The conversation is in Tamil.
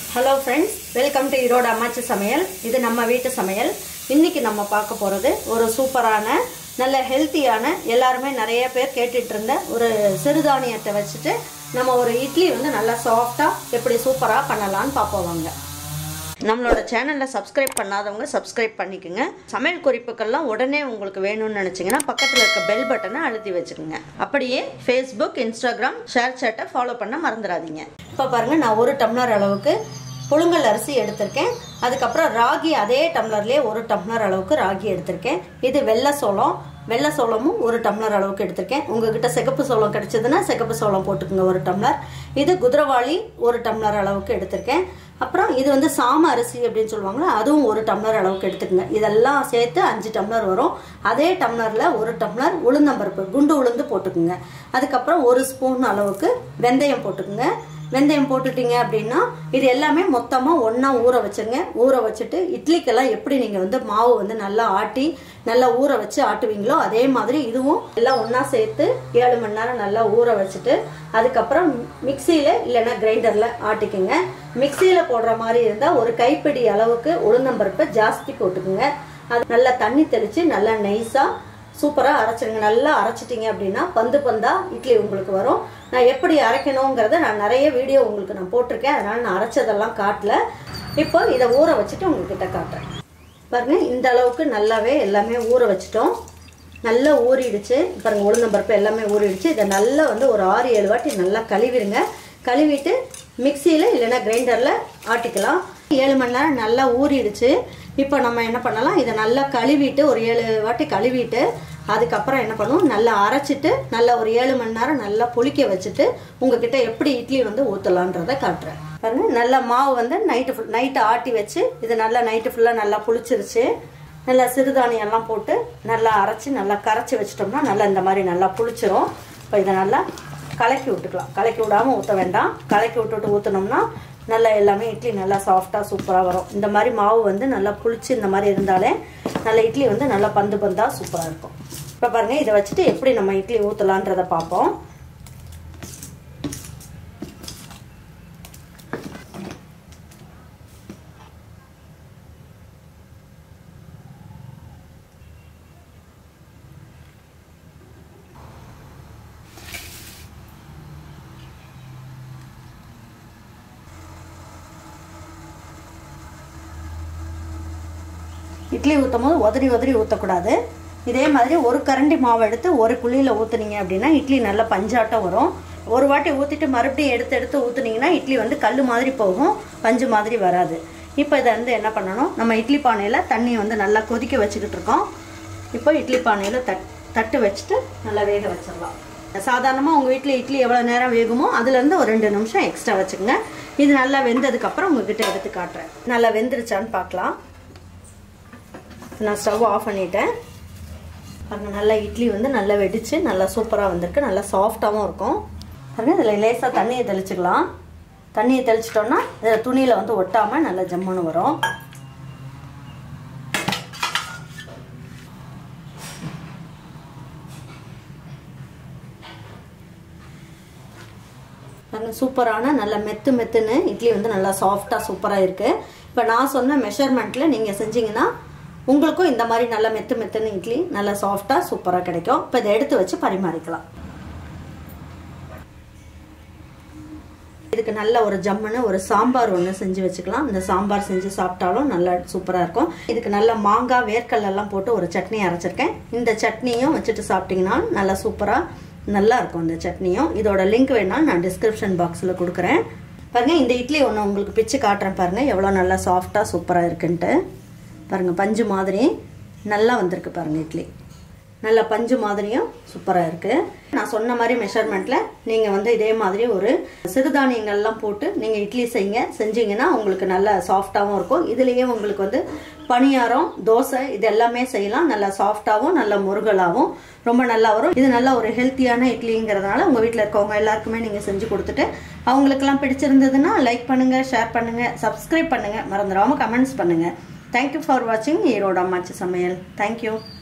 hello friends welcome to Erode அம்மாச்சி சமையல் இது நம்ம வீட்டு சமையல் இன்னைக்கு நம்ம பார்க்க போகிறது ஒரு சூப்பரான நல்ல ஹெல்த்தியான எல்லாருமே நிறைய பேர் கேட்டுட்டு இருந்த ஒரு சிறுதானியத்தை வச்சுட்டு நம்ம ஒரு இட்லி வந்து நல்லா சாஃப்டாக எப்படி சூப்பராக பண்ணலான்னு பார்ப்போம் வாங்க நம்மளோட சேனலில் சப்ஸ்கிரைப் பண்ணாதவங்க சப்ஸ்கிரைப் பண்ணிக்கோங்க சமையல் குறிப்புக்கள்லாம் உடனே உங்களுக்கு வேணும்னு நினச்சிங்கன்னா பக்கத்தில் இருக்க பெல் பட்டனை அழுத்தி வச்சுக்கோங்க அப்படியே ஃபேஸ்புக் இன்ஸ்டாகிராம் ஷேர் சேட்டை ஃபாலோ பண்ண மறந்துடாதீங்க இப்போ பாருங்கள் நான் ஒரு டம்ளர் அளவுக்கு புழுங்கல் அரிசி எடுத்திருக்கேன் அதுக்கப்புறம் ராகி அதே டம்ளர்லேயே ஒரு டம்ளர் அளவுக்கு ராகி எடுத்திருக்கேன் இது வெள்ளை சோளம் வெள்ளை சோளமும் ஒரு டம்ளர் அளவுக்கு எடுத்திருக்கேன் உங்ககிட்ட சிகப்பு சோளம் கிடைச்சதுன்னா சிகப்பு சோளம் போட்டுக்கோங்க ஒரு டம்ளர் இது குதிரவாளி ஒரு டம்ளர் அளவுக்கு எடுத்திருக்கேன் அப்புறம் இது வந்து சாம அரிசி அப்படின்னு சொல்லுவாங்களா அதுவும் ஒரு டம்ளர் அளவுக்கு எடுத்துக்கோங்க இதெல்லாம் சேர்த்து அஞ்சு டம்ளர் வரும் அதே டம்ளரில் ஒரு டம்ளர் உளுந்தம்பருப்பு குண்டு உளுந்து போட்டுக்குங்க அதுக்கப்புறம் ஒரு ஸ்பூன் அளவுக்கு வெந்தயம் போட்டுக்குங்க வெந்தயம் போட்டுட்டீங்க அப்படின்னா இது எல்லாமே மொத்தமாக ஒன்றா ஊற வச்சுருங்க ஊற வச்சுட்டு இட்லிக்கெல்லாம் எப்படி நீங்கள் வந்து மாவு வந்து நல்லா ஆட்டி நல்லா ஊற வச்சு ஆட்டுவீங்களோ அதே மாதிரி இதுவும் எல்லாம் ஒன்றா சேர்த்து ஏழு மணி நேரம் நல்லா ஊற வச்சுட்டு அதுக்கப்புறம் மிக்சியில் இல்லைன்னா கிரைண்டரில் ஆட்டிக்குங்க மிக்சியில் போடுற மாதிரி இருந்தால் ஒரு கைப்பிடி அளவுக்கு உளுந்தம்பருப்பை ஜாஸ்தி போட்டுக்குங்க அது நல்லா தண்ணி தெளித்து நல்லா நைஸாக சூப்பராக அரைச்சிருங்க நல்லா அரைச்சிட்டிங்க அப்படின்னா பந்து பந்தா இட்லி உங்களுக்கு வரும் நான் எப்படி அரைக்கணுங்கிறத நான் நிறைய வீடியோ உங்களுக்கு நான் போட்டிருக்கேன் அதனால் நான் அரைச்சதெல்லாம் காட்டல இப்போ இதை ஊற வச்சுட்டு உங்ககிட்ட காட்டுறேன் பாருங்க இந்த அளவுக்கு நல்லாவே எல்லாமே ஊற வச்சிட்டோம் நல்லா ஊறிடுச்சு பாருங்க உளுந்தம்பருப்பு எல்லாமே ஊறிடுச்சு இதை நல்லா வந்து ஒரு ஆறு ஏழு வாட்டி நல்லா கழுவிடுங்க கழுவிட்டு மிக்சியில் இல்லைன்னா கிரைண்டரில் ஆட்டிக்கலாம் ஏழு மணி நேரம் நல்லா ஊறிடுச்சு இப்போ நம்ம என்ன பண்ணலாம் இதை நல்லா கழுவிட்டு ஒரு ஏழு வாட்டி கழுவிட்டு அதுக்கப்புறம் என்ன பண்ணுவோம் நல்லா அரைச்சிட்டு நல்லா ஒரு ஏழு மணி நேரம் நல்லா புளிக்க வச்சுட்டு உங்ககிட்ட எப்படி இட்லி வந்து ஊற்றலான்றதை காட்டுறேன் பாருங்க நல்லா மாவு வந்து நைட்டு ஃபுல் நைட்டு ஆட்டி வச்சு இது நல்லா நைட்டு ஃபுல்லாக நல்லா புளிச்சிருச்சு நல்லா சிறுதானியெல்லாம் போட்டு நல்லா அரைச்சி நல்லா கரைச்சி வச்சிட்டோம்னா நல்லா இந்த மாதிரி நல்லா புளிச்சிரும் இப்போ இதை நல்லா கலக்கி விட்டுக்கலாம் கலக்கி விடாமல் ஊற்ற வேண்டாம் கலக்கி விட்டுட்டு ஊற்றினோம்னா நல்லா எல்லாமே இட்லி நல்லா சாஃப்டாக சூப்பராக வரும் இந்த மாதிரி மாவு வந்து நல்லா புளிச்சு இந்த மாதிரி இருந்தாலே நல்ல இட்லி வந்து நல்லா பந்து பந்தாக சூப்பராக இருக்கும் இப்போ பாருங்கள் இதை வச்சுட்டு எப்படி நம்ம இட்லி ஊற்றலான்றதை பார்ப்போம் இட்லி ஊற்றும் போது உதறி உதறி ஊற்றக்கூடாது இதே மாதிரி ஒரு கரண்டி மாவு எடுத்து ஒரு குழியில் ஊற்றுனீங்க அப்படின்னா இட்லி நல்லா பஞ்சாட்டம் வரும் ஒரு வாட்டி ஊற்றிட்டு மறுபடியும் எடுத்து எடுத்து ஊற்றுனீங்கன்னா இட்லி வந்து கல் மாதிரி போகும் பஞ்சு மாதிரி வராது இப்போ இதை வந்து என்ன பண்ணணும் நம்ம இட்லி பானையில் தண்ணியை வந்து நல்லா கொதிக்க வச்சுக்கிட்டு இருக்கோம் இப்போ இட்லி பானையில் தட் தட்டு வச்சுட்டு நல்லா வேக வச்சிடலாம் சாதாரணமாக உங்கள் வீட்டில் இட்லி எவ்வளோ நேரம் வேகுமோ அதுலேருந்து ஒரு ரெண்டு நிமிஷம் எக்ஸ்ட்ரா வச்சுக்கோங்க இது நல்லா வெந்ததுக்கப்புறம் உங்ககிட்ட எடுத்து காட்டுறேன் நல்லா வெந்துருச்சான்னு பார்க்கலாம் நான் ஸ்டவ் ஆஃப் பண்ணிட்டேன் பாருங்கள் நல்லா இட்லி வந்து நல்லா வெடித்து நல்லா சூப்பராக வந்திருக்கு நல்லா சாஃப்டாகவும் இருக்கும் பாருங்கள் இதில் லேசாக தண்ணியை தெளிச்சுக்கலாம் தண்ணியை தெளிச்சிட்டோம்னா இதில் துணியில் வந்து ஒட்டாமல் நல்லா ஜம்முன்னு வரும் சூப்பரான நல்ல மெத்து மெத்துன்னு இட்லி வந்து நல்லா சாஃப்டாக சூப்பராக இருக்குது இப்போ நான் சொன்ன மெஷர்மெண்ட்டில் நீங்கள் செஞ்சீங்கன்னா உங்களுக்கும் இந்த மாதிரி நல்ல மெத்து மெத்துன்னு இட்லி நல்லா சாஃப்டாக சூப்பராக கிடைக்கும் இப்போ இதை எடுத்து வச்சு பரிமாறிக்கலாம் இதுக்கு நல்ல ஒரு ஜம்முன்னு ஒரு சாம்பார் ஒன்று செஞ்சு வச்சுக்கலாம் இந்த சாம்பார் செஞ்சு சாப்பிட்டாலும் நல்லா சூப்பராக இருக்கும் இதுக்கு நல்ல மாங்காய் வேர்க்கல்லாம் போட்டு ஒரு சட்னி அரைச்சிருக்கேன் இந்த சட்னியும் வச்சுட்டு சாப்பிட்டீங்கன்னா நல்லா சூப்பராக நல்லா இருக்கும் இந்த சட்னியும் இதோட லிங்க் வேணாலும் நான் டிஸ்கிரிப்ஷன் பாக்ஸில் கொடுக்குறேன் பாருங்கள் இந்த இட்லி ஒன்று உங்களுக்கு பிச்சு காட்டுறேன் பாருங்கள் எவ்வளோ நல்லா சாஃப்டாக சூப்பராக இருக்குன்ட்டு பாருங்கள் பஞ்சு மாதிரி நல்லா வந்திருக்கு பாருங்கள் இட்லி நல்ல பஞ்சு மாதிரியும் சூப்பராக இருக்குது நான் சொன்ன மாதிரி மெஷர்மெண்ட்டில் நீங்கள் வந்து இதே மாதிரி ஒரு சிறுதானியங்கள்லாம் போட்டு நீங்கள் இட்லி செய்யுங்க செஞ்சீங்கன்னா உங்களுக்கு நல்ல சாஃப்டாகவும் இருக்கும் இதுலேயே உங்களுக்கு வந்து பணியாரம் தோசை இது எல்லாமே செய்யலாம் நல்லா சாஃப்டாகவும் நல்ல முருகலாகவும் ரொம்ப நல்லா வரும் இது நல்ல ஒரு ஹெல்த்தியான இட்லிங்கிறதுனால உங்கள் வீட்டில் இருக்கவங்க எல்லாருக்குமே நீங்கள் செஞ்சு கொடுத்துட்டு அவங்களுக்கெல்லாம் பிடிச்சிருந்ததுன்னா லைக் பண்ணுங்கள் ஷேர் பண்ணுங்கள் சப்ஸ்கிரைப் பண்ணுங்கள் மறந்துடாமல் கமெண்ட்ஸ் பண்ணுங்கள் தேங்க்யூ ஃபார் வாட்சிங் ஈரோடு அம்மாச்சி சமையல் தேங்க்யூ